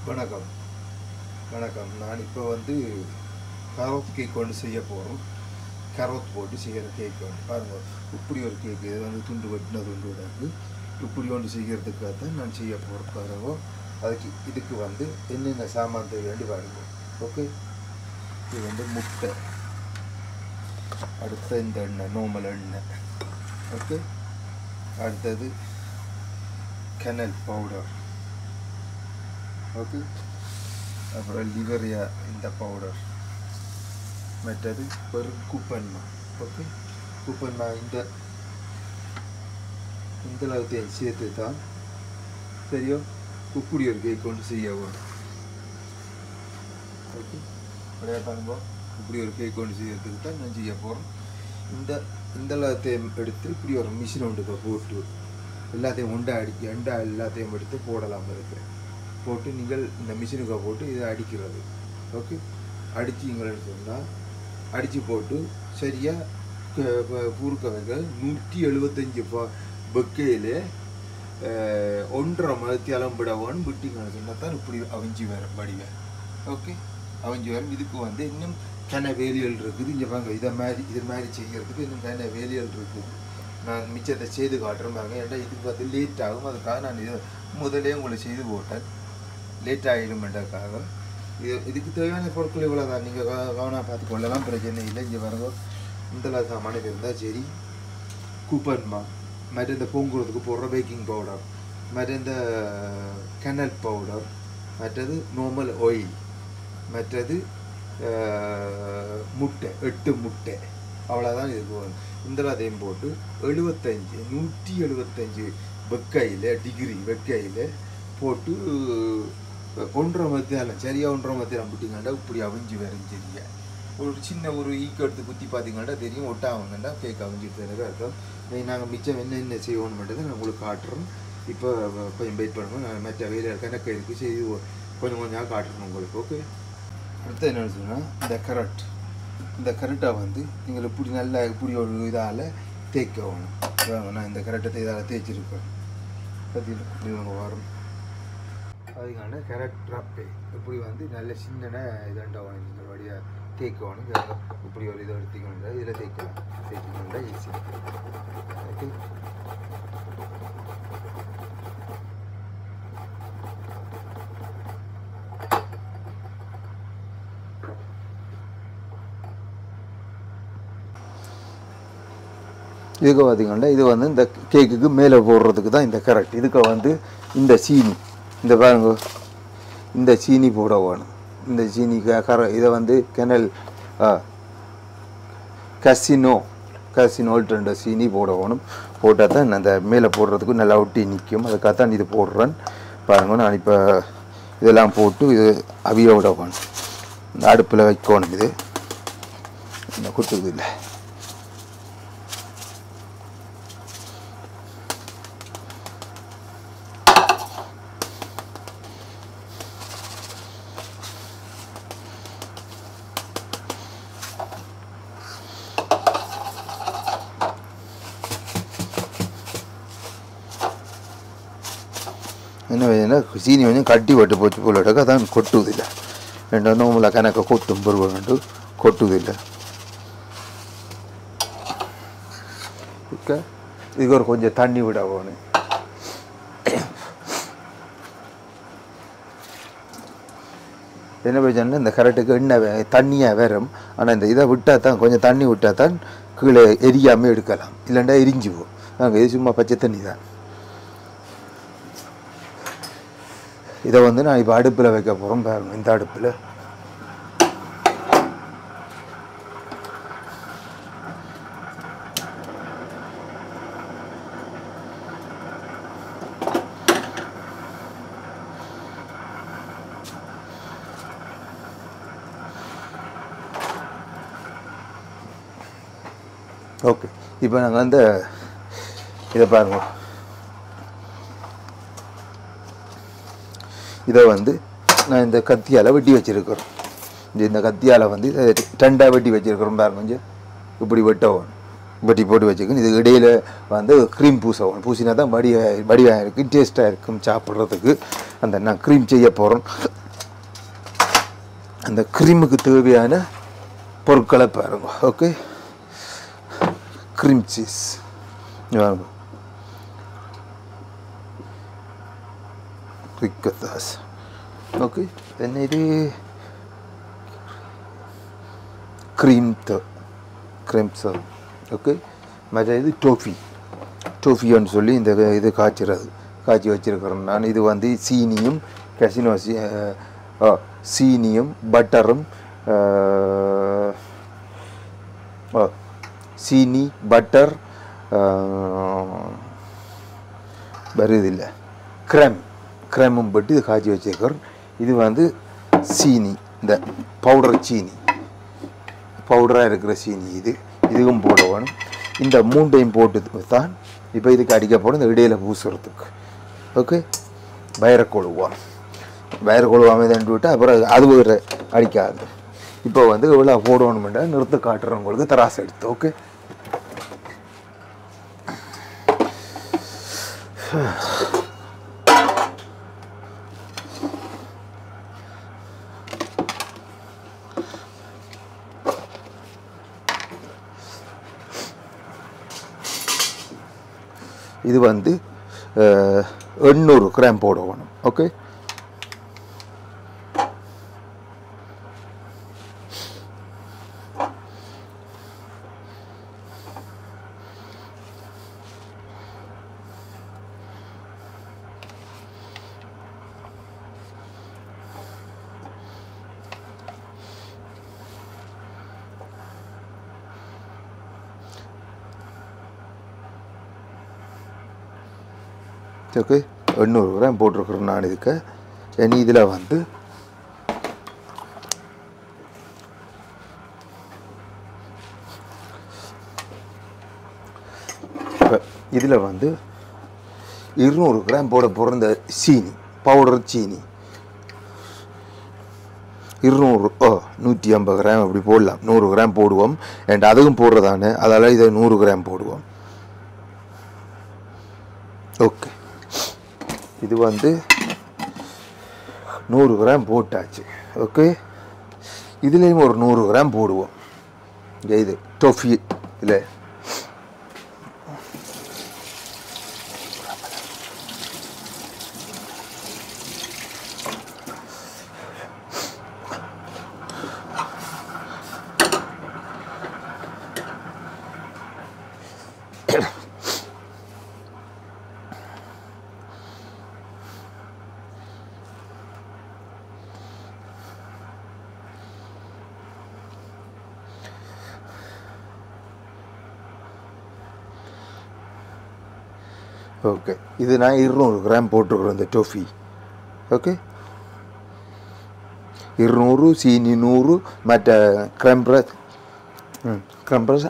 வணக்கம் வணக்கம் நான் இப்போ வந்து கரோத் கேக் ஒன்று செய்ய போகிறோம் கரோத் போட்டு செய்கிற கேக் ஒன்று பாருங்க இப்படி ஒரு கேக் இது வந்து துண்டு வெட்டின துண்டு விடாது இப்படி ஒன்று செய்கிறதுக்காக தான் நான் செய்ய போகிறேன் பாருங்க அதுக்கு இதுக்கு வந்து என்னென்ன சாமான் தேவை வேண்டி பாருங்க ஓகே இது வந்து முட்டை அடுத்த இந்த எண்ணெய் நார்மல் எண்ணெய் ஓகே அடுத்தது கெனல் பவுடர் ஓகே அப்புறம் லிவரியா இந்த பவுடர் மற்றது வெறும் குப்பன்மா ஓகே குப்பன்மா இந்த இந்த அளவுக்கு சேர்த்து தான் சரியோ உப்புடி ஒரு கேக் கொண்டு செய்ய வேணும் ஓகே அப்படியே பாருங்க இப்படி ஒரு கேக் கொண்டு செய்யறதுக்கு தான் நான் செய்ய போகிறேன் இந்த இந்த எல்லாத்தையும் எடுத்து இப்படி ஒரு மிஷின் ஒன்று இப்போ போட்டு எல்லாத்தையும் உண்டை அடிக்க அண்டா எல்லாத்தையும் எடுத்து போடலாம் இருக்கு போட்டு நீங்கள் இந்த மிஷினுக்கு போட்டு இதை அடிக்கிறது ஓகே அடிச்சிங்கன்னு சொன்னால் அடித்து போட்டு சரியாக பூர்க்க வைக்க நூற்றி எழுபத்தஞ்சி பக்கையில் ஒன்றரை மதத்தியாலம் விடவான்னு விட்டிங்கன்னு சொன்னால் தான் இப்படி அவிஞ்சி வர வடிவேன் ஓகே அவிஞ்சி வரும் இதுக்கு வந்து இன்னும் கன வேலியல் இருக்குது இங்கே வாங்க இதை மாதிரி இது மாதிரி செய்கிறதுக்கு இன்னும் கன வேலியல் இருக்குது நான் மிச்சத்தை செய்து காட்டுறேன் பாருங்க ஏன்டா இதுக்கு வந்து லேட் ஆகும் அதுக்காக நான் இது முதலே உங்களை செய்து போட்டேன் லேட் ஆகிடுமென்றக்காக இது இதுக்கு தேவையான பொருட்கள் இவ்வளோ தான் நீங்கள் கவனம் பார்த்து கொள்ளலாம் பிரச்சனை இல்லை இங்கே பாருங்க இந்த சாமான இருந்தால் சரி கூப்பன்மா மற்ற இந்த பொங்குறதுக்கு போடுற பேக்கிங் பவுடர் மற்ற இந்த கெனல் பவுடர் மற்றது நார்மல் ஆயில் மற்றது முட்டை எட்டு முட்டை அவ்வளோதான் இதுக்கு வரும் இந்த அதையும் போட்டு எழுபத்தஞ்சு நூற்றி எழுபத்தஞ்சு வெக்கையில் டிகிரி வெக்கையில் போட்டு ஒன்றரை மத்தியாலம் சரியாக ஒன்றரை மத்தியாலம் விட்டிங்கண்டா இப்படி அவிஞ்சு வரும் சரியா ஒரு சின்ன ஒரு ஈக்கு எடுத்து குத்தி பார்த்தீங்கன்னா தெரியும் ஒட்டாவங்கன்னா கேக் அவிஞ்சிட்டு தானே இருக்கும் நாங்கள் மிச்சம் என்ன என்ன செய்வோம்னு மட்டும் நான் உங்களுக்கு காட்டுறோம் இப்போ கொஞ்சம் வெயிட் பண்ணுவோம் நான் மற்ற வேலை கணக்கு இருக்குது செய்து கொஞ்சம் கொஞ்சம் காட்டுறோம் உங்களுக்கு ஓகே அடுத்து என்ன சொன்னால் இந்த கரட் இந்த கரட்டை வந்து நீங்கள் இப்படி நல்லா இப்படி ஒரு இதால் தேய்க்க வேணும் நான் இந்த கரட்டை இதால் தேய்ச்சிருக்கேன் பார்த்தீங்கன்னா இவங்க வரும் அதுக்கான கரட் ரப்பே இப்படி வந்து நல்ல சின்ன இதாண்டவணும் இந்த வழியாக தேய்க்கணும் இப்படி ஒரு இதை எடுத்துக்கணும் இதில் தேய்க்கலாம் தேய்க்கணும்னா ஈஸி ஓகே இதுக்கு பார்த்தீங்கன்னா இது வந்து இந்த கேக்குக்கு மேலே போடுறதுக்கு தான் இந்த கரெக்ட் இதுக்கு வந்து இந்த சீனி இந்த பாருங்க இந்த சீனி போட வேணும் இந்த சீனி கர இதை வந்து கெனல் கசினோ கசினோல்ட்டுன்ற சீனி போட வேணும் போட்டால் தான் அந்த மேலே போடுறதுக்கு நல்லா ஒட்டி நிற்கும் அதுக்காக தான் இது போடுறேன் பாருங்க நான் இப்போ இதெல்லாம் போட்டு இது அவிய விட வேணும் இந்த அடுப்பில் வைக்கணும் இது இந்த குத்துது இல்லை என்ன வேணும்னா சீனி கொஞ்சம் கட்டி பட்டு போச்சு போல அதான் கொட்டுவதில்லை ரெண்டு நோம்புல கணக்க கொட்டும் பொருள் கொட்டுவதில்லை இதுக்கு ஒரு கொஞ்சம் தண்ணி விட வேணும் என்ன பிரச்சனை இந்த கரெக்டுக்கு எண்ணெய் தண்ணியாக வரும் ஆனால் இந்த இதை விட்டால் தான் கொஞ்சம் தண்ணி விட்டால் தான் கீழே எரியாமல் எடுக்கலாம் இல்லைண்டா எரிஞ்சு போகும் நாங்கள் இது சும்மா பச்சை தண்ணி தான் இதை வந்து நான் இப்போ அடுப்பில் வைக்க போகிறோம் பாருங்க இந்த அடுப்பில் ஓகே இப்போ நாங்கள் வந்து இதை பாருங்க இதை வந்து நான் இந்த கத்தியால் வெட்டி வச்சுருக்கிறோம் இந்த இந்த கத்தியால் வந்து ரெண்டாக வெட்டி வச்சுருக்கிறோம் பாருங்க கொஞ்சம் இப்படி வெட்டவும் வெட்டி போட்டு வச்சுக்கணும் இது இடையில வந்து க்ரீம் பூசணும் பூசினா தான் வடி வடிவாக இருக்கும் டேஸ்ட்டாக இருக்கும் சாப்பிட்றதுக்கு அந்த நான் க்ரீம் செய்ய போகிறோம் அந்த க்ரீமுக்கு தேவையான பொருட்களை பாருங்க ஓகே க்ரீம் சீஸ் பாருங்க ரிக்கத்தாஸ் ஓகே என்ன இது cream the cream sir okay மற்ற இது டோஃபி டோஃபின்னு சொல்லி இந்த இது காய்ச்சிறது காய்ச்சி வச்சிருக்கிறேன் நான் இது வந்து சீனியும் கசினோ சீனியும் பட்டரும் சீனி பட்டர் வருதில்லை க்ரெம் க்ரெமும் போட்டு இது காய்ச்சி வச்சிருக்கிறோம் இது வந்து சீனி இந்த பவுடர் சீனி பவுடராக இருக்கிற சீனி இது இதுவும் போட வேணும் இந்த மூண்டையும் போட்டு தான் இப்போ இதுக்கு அடிக்க போடும் இந்த இடையில பூசுறதுக்கு ஓகே வயரை கொழுவோம் வயரை கொழுவாமல் தண்டு விட்டு அப்புறம் அது ஒரு அடிக்காது இப்போ வந்து இவ்வளோ போடணுமெண்டா நிறுத்த காட்டுறவங்களுக்கு தராசு எடுத்து ஓகே இது வந்து அஹ், எண்ணூறு கிராம் போடணும் ஓகே ஓகே எண்ணூறு கிராம் போட்டிருக்கிறேன் நான் இதுக்கு இனி இதில் வந்து இதில் வந்து இருநூறு கிராம் போட போகிற இந்த சீனி பவுடர் சீனி இருநூறு ஓ நூற்றி ஐம்பது கிராம் அப்படி போடலாம் நூறு கிராம் போடுவோம் அண்ட் அதுவும் போடுறதானே அதால் இதை நூறு கிராம் போடுவோம் ஓகே இது வந்து நூறு கிராம் போட்டாச்சு ஓகே இதுலேயும் ஒரு நூறு கிராம் போடுவோம் இங்கே இது டொஃபி இல்லை ஓகே இது நான் இருநூறு கிராம் போட்டுருக்குறேன் இந்த டோஃபி ஓகே இருநூறு சீனி நூறு மற்ற கிரம்ப்ரஸ் ம் கிரம்ப்ரஸ்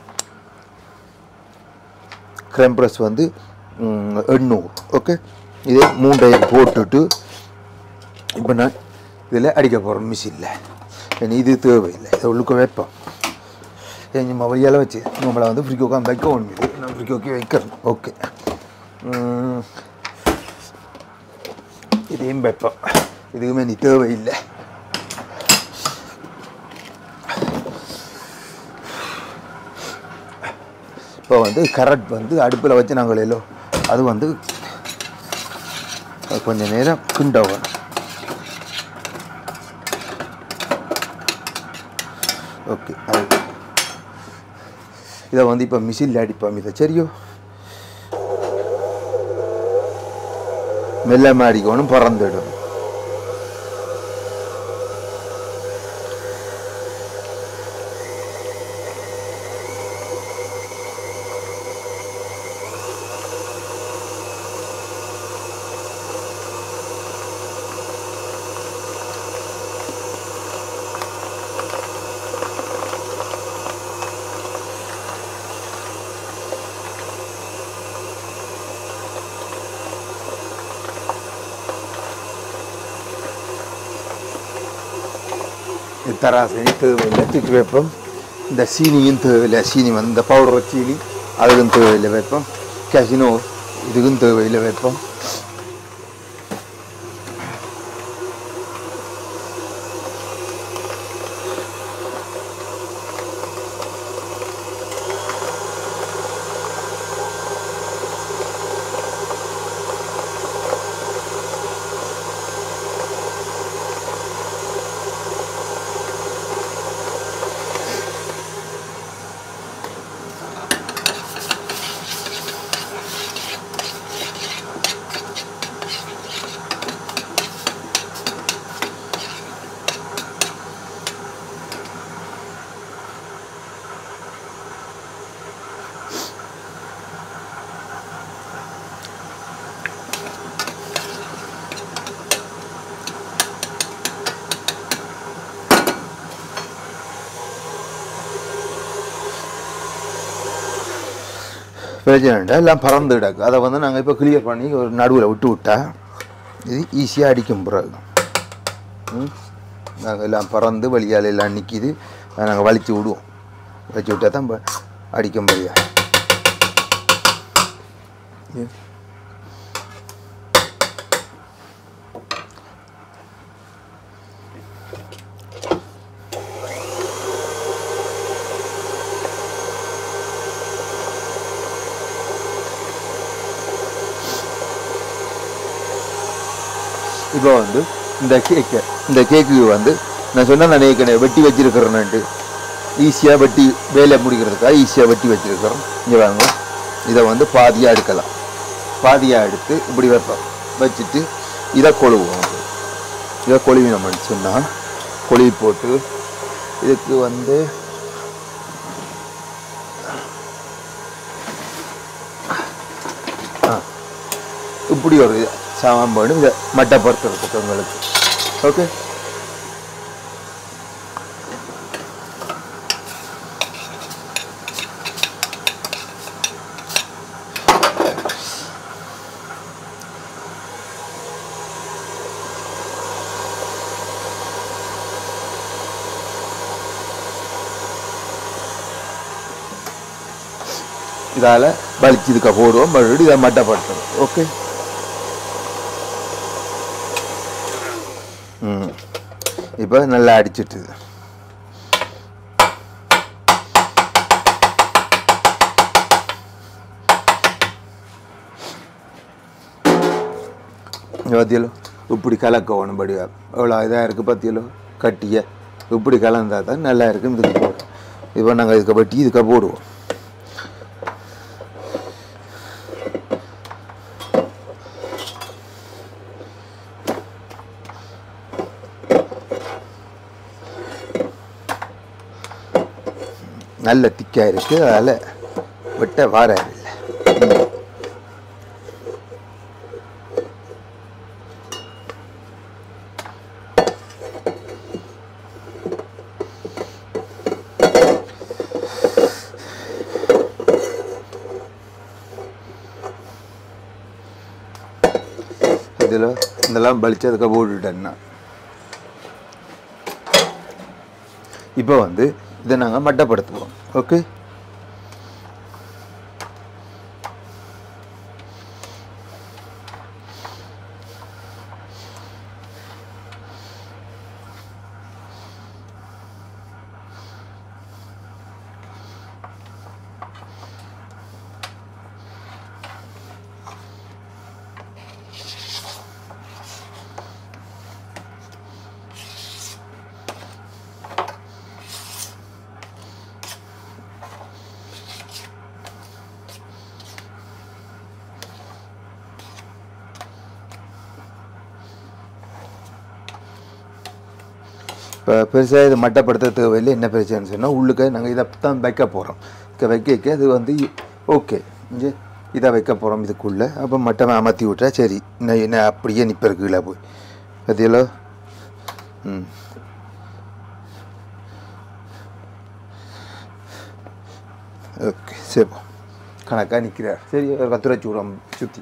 கிரம்ப்ரஸ் வந்து ம், எண்ணூறு ஓகே இதே மூண்டையும் போட்டுட்டு இப்போ நான் இதில் அடிக்க போகிறேன் மிஷினில் இனி இது தேவையில்லை இதை உள்ளுக்க வைப்போம் என் மொபைலில் வச்சு நம்மளை வந்து ஃப்ரிக் உட்காந்து வைக்க ஒன்று இது நான் ஃப்ரிக் ஓகே வைக்கிறேன் ஓகே ம். இதையும் வைப்போம் இதுக்குமே நீ தேவையில்லை இப்போ வந்து கரட் வந்து அடுப்பில் வச்சு நாங்கள் எல்லோ அது வந்து கொஞ்சம் நேரம் கிண்டவணும் ஓகே அது இதை வந்து இப்போ மிஷினில் அடிப்போம் இதை சரியோ மெல்ல மாடிக்கணும் பறந்துடும் தராசை தேவையில்லை தூக்கி வைப்போம் இந்த சீனியும் தேவையில்லை சீனி வந்து இந்த பவுடர் சீனி அதுக்கும் தேவையில்லை வைப்போம் கேசினோ இதுக்கும் தேவையில்லை வைப்போம் பிரச்சனை இல்லை எல்லாம் பறந்து கிடக்கு அதை வந்து நாங்கள் இப்போ கிளியர் பண்ணி ஒரு நடுவில் விட்டு விட்டா இது ஈஸியாக அடிக்கும் பிறகு நாங்கள் எல்லாம் பறந்து வழியால் எல்லாம் நிற்கிது அதை நாங்கள் வலிச்சு விடுவோம் வலிச்சு விட்டா தான் ப- அடிக்கும் படியா இப்போ வந்து இந்த கேக்கு இந்த கேக்கு வந்து நான் சொன்ன நான் ஏற்கனவே வெட்டி வச்சிருக்கிறேன்ட்டு ஈஸியாக வெட்டி வேலை முடிக்கிறதுக்காக ஈஸியாக வெட்டி வச்சிருக்கிறோம் இங்கே வாங்க இதை வந்து பாதியாக எடுக்கலாம் பாதியாக எடுத்து இப்படி வைப்போம் வச்சுட்டு இதை கொழுவோம் இதை கொழுவினோம்னு சொன்னால் கொழுவி போட்டு இதுக்கு வந்து ஆ இப்படி ஒரு சாமான் போட்டு இதை மட்டப்படுத்துறதுக்கு உங்களுக்கு ஓகே இதால் வலிச்சு இதுக்க போடுவோம் மறுபடியும் இதை மட்டப்படுத்துறோம் ஓகே ம் இப்போ நல்லா அடிச்சிட்டுது பார்த்தியலோ இப்படி கலக்கணும் படியா எவ்வளோ இதாக இருக்குது பார்த்தியலோ கட்டிய இப்படி கலந்தா தான் நல்லா இருக்குன்னு இதுக்கு போடுவோம் இப்போ நாங்கள் இதுக்கு பட்டி இதுக்க போடுவோம் நல்ல திக்காக இருக்குது அதில் வெட்ட வார இல்லை இதில் இதெல்லாம் பலிச்சு அதுக்கு போட்டுட்டேன்னா இப்போ வந்து இதை நாங்கள் மட்டப்படுத்துவோம் ஓகே இப்போ பெருசாக இது மட்டப்படுத்த தேவையில்லை என்ன பிரச்சனைன்னு சொன்னால் உள்ளுக்க நாங்கள் இதை தான் வைக்க போகிறோம் இதை வைக்க வைக்க அது வந்து ஓகே இங்கே இதை வைக்க போகிறோம் இதுக்குள்ளே அப்போ மட்டை அமர்த்தி விட்டா சரி என்ன என்ன அப்படியே நிற்பர் கீழே போய் பார்த்தீங்களோ ம் ஓகே சரி போ கணக்காக நிற்கிறார் சரி ஒரு பத்து ரூபா சூடம் சுற்றி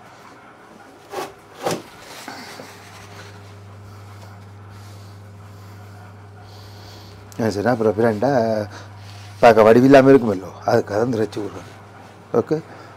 சரி அப்புறம் ஃப்ரெண்டா பார்க்க வடிவில்லாமல் இருக்குமல்லோ அதுக்காக தான் திரைச்சி விடுறோம் ஓகே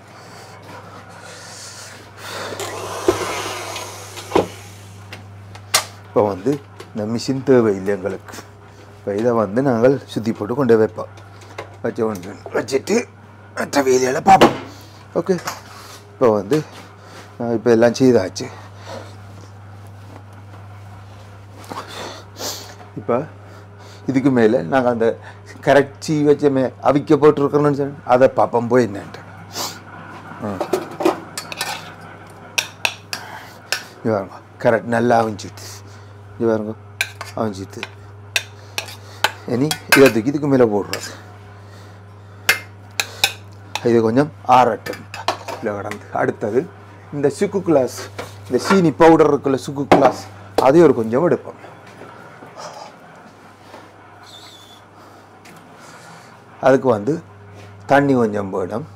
இப்போ வந்து இந்த மிஷின் தேவையில்லை எங்களுக்கு இப்போ இதை வந்து நாங்கள் சுற்றி போட்டு கொண்டு வைப்போம் வச்ச ஒன்று வச்சுட்டு மற்ற வேலையில் பார்ப்போம் ஓகே இப்போ வந்து நான் இப்போ எல்லாம் செய்தாச்சு இப்போ இதுக்கு மேலே நாங்கள் அந்த கரைச்சி வச்சமே அவிக்க போட்டிருக்கிறோன்னு சொன்னேன் அதை பார்ப்போம் போய் என்னன்ட்டு இது பாருங்க கரெக்ட் நல்லா அவிஞ்சிட்டு இது பாருங்க அவிஞ்சிட்டு இனி இதை தூக்கி இதுக்கு மேலே போடுறது இது கொஞ்சம் ஆறட்டும் இல்லை கடந்து அடுத்தது இந்த சுக்கு கிளாஸ் இந்த சீனி பவுடர் இருக்குல்ல சுக்கு கிளாஸ் அதையும் ஒரு கொஞ்சம் எடுப்போம் அதுக்கு வந்து தண்ணி கொஞ்சம் போயிடும்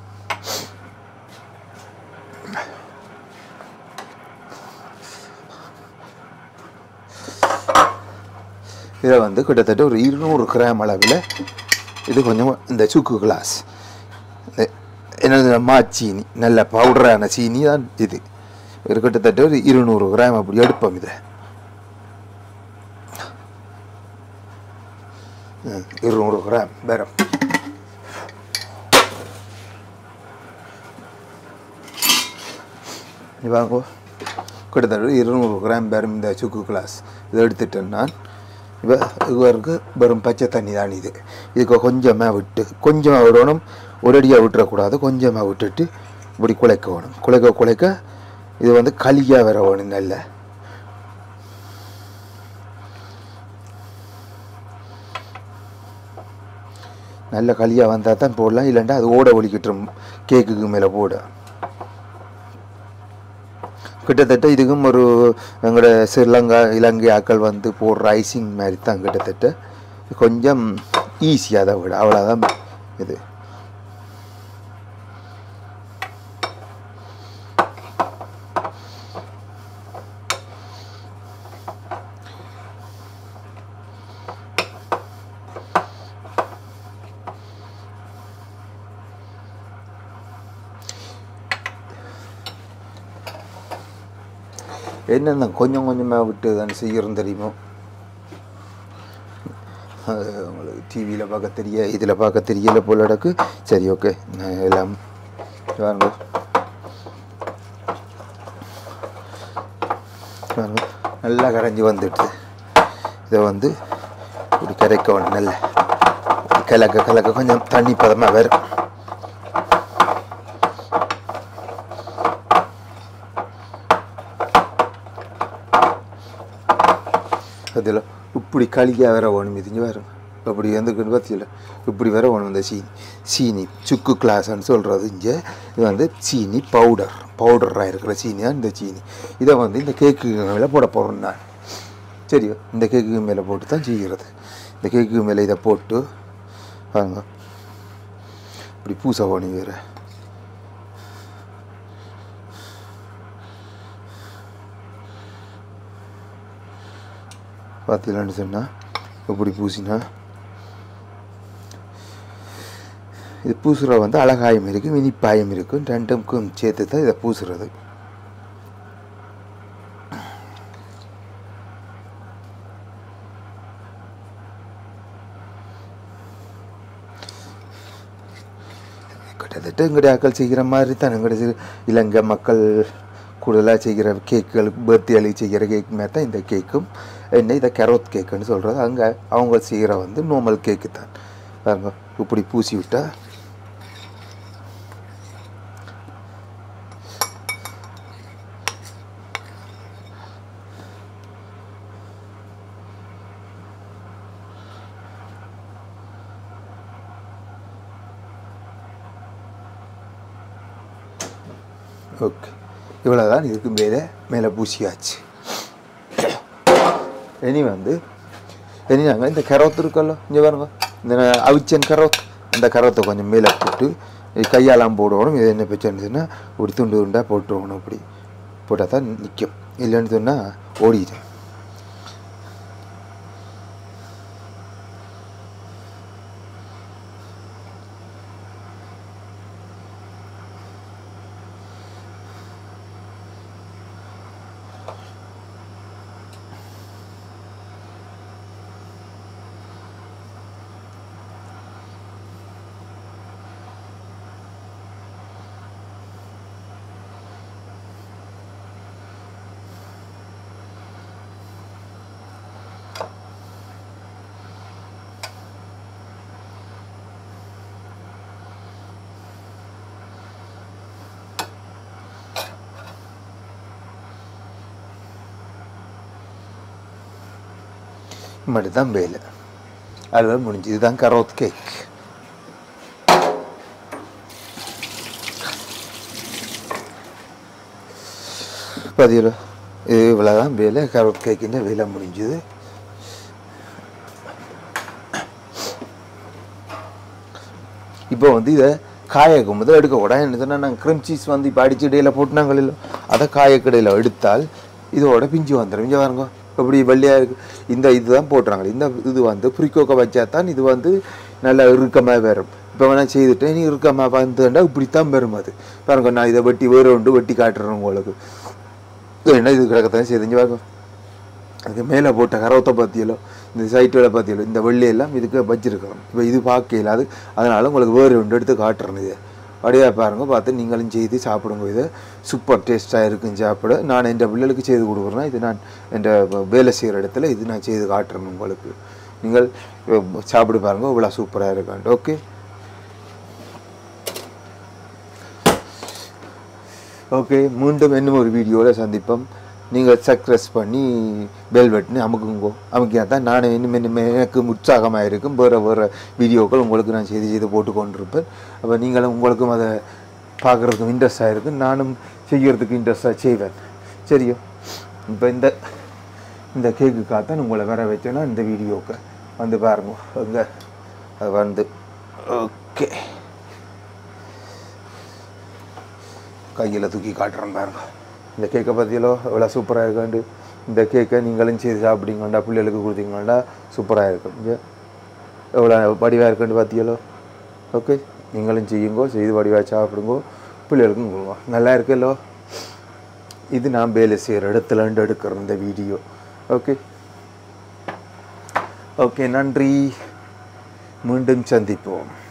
இதை வந்து கிட்டத்தட்ட ஒரு இருநூறு கிராம் அளவில் இது கொஞ்சம் இந்த சுக்கு கிளாஸ் என்ன மாச்சீனி நல்ல பவுடரான சீனி தான் இது ஒரு கிட்டத்தட்ட ஒரு இருநூறு கிராம் அப்படி எடுப்போம் இதை ம், இருநூறு கிராம் வரும் நீ வாங்கோ கிட்டத்தட்ட இருநூறு கிராம் வரும் இந்த சுக்கு கிளாஸ் இதை எடுத்துட்டேன் நான் இப்போ இவருக்கு வெறும் பச்சை தண்ணி தான் இது இதுக்கு கொஞ்சமாக விட்டு கொஞ்சமாக விடணும் ஒரடியாக விட்டுறக்கூடாது கொஞ்சமாக விட்டுட்டு இப்படி குழைக்க வேணும் குழைக்க குழைக்க இது வந்து களியாக வர வேணும் நல்ல நல்ல களியாக வந்தால் தான் போடலாம் இல்லைண்டா அது ஓட ஒலிக்கிட்டுரும் கேக்குக்கு மேலே போட கிட்டத்தட்ட இதுக்கும் ஒரு எங்களோட ஸ்ரீலங்கா இலங்கை ஆக்கள் வந்து போடுற ஐசிங் மாதிரி தான் கிட்டத்தட்ட கொஞ்சம் ஈஸியாக தான் விட அவ்வளோதான் இது என்னென்ன கொஞ்சம் கொஞ்சமாக விட்டு தானே செய்கிறோம் தெரியுமோ அது உங்களுக்கு டிவியில் பார்க்க தெரிய இதில் பார்க்க தெரியல போல இடக்கு சரி ஓகே நான் எல்லாம் பாருங்க பாருங்க நல்லா கரைஞ்சி வந்துட்டு இதை வந்து இப்படி கரைக்க வேணும் நல்ல கலக்க கலக்க கொஞ்சம் தண்ணி பதமாக வரும் அதில் இப்படி களியாக வேற வேணும் இதுங்க வேறு அப்படி எந்துக்குன்னு பார்த்தீங்களா இப்படி வேற வேணும் இந்த சீனி சீனி சுக்கு கிளாஸ்ன்னு சொல்கிறது இங்கே இது வந்து சீனி பவுடர் பவுடராக இருக்கிற சீனி தான் இந்த சீனி இதை வந்து இந்த கேக்கு மேலே போட போகிறோம் நான் சரியோ இந்த கேக்கு மேலே போட்டு தான் செய்கிறது இந்த கேக்கு மேலே இதை போட்டு பாருங்க இப்படி பூசை வேணும் வேறு பார்த்தீங்களான்னு சொன்னால் இப்படி பூசினா இது பூசுகிற வந்து அழகாயம் இருக்கும் இனிப்பாயம் இருக்கும் ரெண்டுக்கும் சேர்த்து தான் இதை பூசுறது கிட்டத்தட்ட எங்களுடைய ஆக்கள் செய்கிற மாதிரி தான் எங்களுடைய இலங்கை மக்கள் கூடுதலாக செய்கிற கேக்குகள் பர்த்டேகளுக்கு செய்கிற கேக் மாதிரி தான் இந்த கேக்கும் என்ன இதை கரோத் கேக்குன்னு சொல்கிறது அங்கே அவங்க செய்கிற வந்து நார்மல் கேக்கு தான் பாருங்க இப்படி பூசி விட்டா ஓகே இவ்வளோதான் இதுக்கு மேலே மேலே பூசியாச்சு இனி வந்து இனி நாங்கள் இந்த கரோத்து இருக்கല്ലോ இங்கே பாருங்க இந்த அவிச்சன் கரோத் அந்த கரோத்தை கொஞ்சம் மேலே போட்டு இது கையாலாம் போடணும் இது என்ன பிரச்சனை சொன்னால் இப்படி துண்டு துண்டாக போட்டுருவணும் அப்படி போட்டால் தான் நிற்கும் இல்லைன்னு சொன்னால் ஓடிடும் மட்டும் தான் வேலை அல்வா முடிஞ்சு இதுதான் கரோத் கேக் பதில் இது இவ்வளோதான் வேலை கரோத் கேக்கின்ற வேலை முடிஞ்சுது இப்போ வந்து இதை காயக்கும் போது எடுக்கக்கூடாது என்ன சொன்னால் நாங்கள் க்ரீம் சீஸ் வந்து இப்போ அடிச்சு இடையில போட்டுனாங்கள் இல்லை அதை காயக்கடையில் எடுத்தால் இதோட பிஞ்சு வந்துடும் பிஞ்சு பாருங்க எப்படி வெள்ளையாக இருக்கு இந்த இதுதான் போட்டுறாங்க இந்த இது வந்து புரிக்கோக்க வச்சா தான் இது வந்து நல்லா இறுக்கமாக வரும் இப்போ வேணால் செய்துட்டு நீ இறுக்கமாக வந்துட்டா இப்படித்தான் வரும் அது பாருங்க நான் இதை வெட்டி வேறு ஒன்று வெட்டி காட்டுறேன் உங்களுக்கு என்ன இது கிடக்கத்தான் செய்து பாருங்க அதுக்கு மேலே போட்ட கரவத்தை பார்த்தியலோ இந்த சைட்டுகளை பார்த்தியலோ இந்த வெள்ளையெல்லாம் இதுக்கு வச்சிருக்கலாம் இப்போ இது பார்க்க இல்லாது அதனால் உங்களுக்கு வேறு ஒன்று எடுத்து காட்டுறேன் இது அப்படியே பாருங்க பார்த்து நீங்களும் செய்து சாப்பிடுங்க இது சூப்பர் டேஸ்ட்டாக இருக்கும் சாப்பிட நான் என் பிள்ளைகளுக்கு செய்து கொடுக்குறேன் இது நான் என் வேலை செய்கிற இடத்துல இது நான் செய்து காட்டுறேன் உங்களுக்கு நீங்கள் அஹ், சாப்பிட்டு பாருங்க இவ்வளோ சூப்பராக இருக்காண்டு ஓகே ஓகே மீண்டும் இன்னும் ஒரு வீடியோவில் சந்திப்போம் நீங்கள் சக்ஸஸ் பண்ணி பெல் பட்டனு அமுக்குங்கோ அமுக்கினா தான் நானும் இன்னும் இன்னும் எனக்கு உற்சாகமாக இருக்கும் வேறு வேறு வீடியோக்கள் உங்களுக்கு நான் செய்து செய்து போட்டு கொண்டிருப்பேன் அப்போ நீங்களும் உங்களுக்கும் அதை பார்க்குறதுக்கும் இன்ட்ரெஸ்டாக இருக்கும் நானும் செய்கிறதுக்கு இன்ட்ரெஸ்டாக செய்வேன் சரியோ இப்போ இந்த இந்த கேக்குக்காக தான் உங்களை வர வச்சேன்னா இந்த வீடியோக்கு வந்து பாருங்க அங்கே அது வந்து ஓகே கையில் தூக்கி காட்டுறேன் பாருங்க இந்த கேக்கை பற்றியலோ எவ்வளோ சூப்பராக இருக்காண்டு இந்த கேக்கை நீங்களும் செய்து சாப்பிட்டீங்கண்டா பிள்ளைகளுக்கு கொடுத்தீங்கண்டா சூப்பராக இருக்கும் இங்கே எவ்வளோ வடிவாக இருக்குன்னு பார்த்தியலோ ஓகே நீங்களும் செய்யுங்கோ செய்து வடிவாக சாப்பிடுங்கோ பிள்ளைகளுக்கும் கொடுங்க நல்லா இருக்குல்லோ இது நான் வேலை செய்கிற இடத்துலண்டு எடுக்கிற இந்த வீடியோ ஓகே ஓகே நன்றி மீண்டும் சந்திப்போம்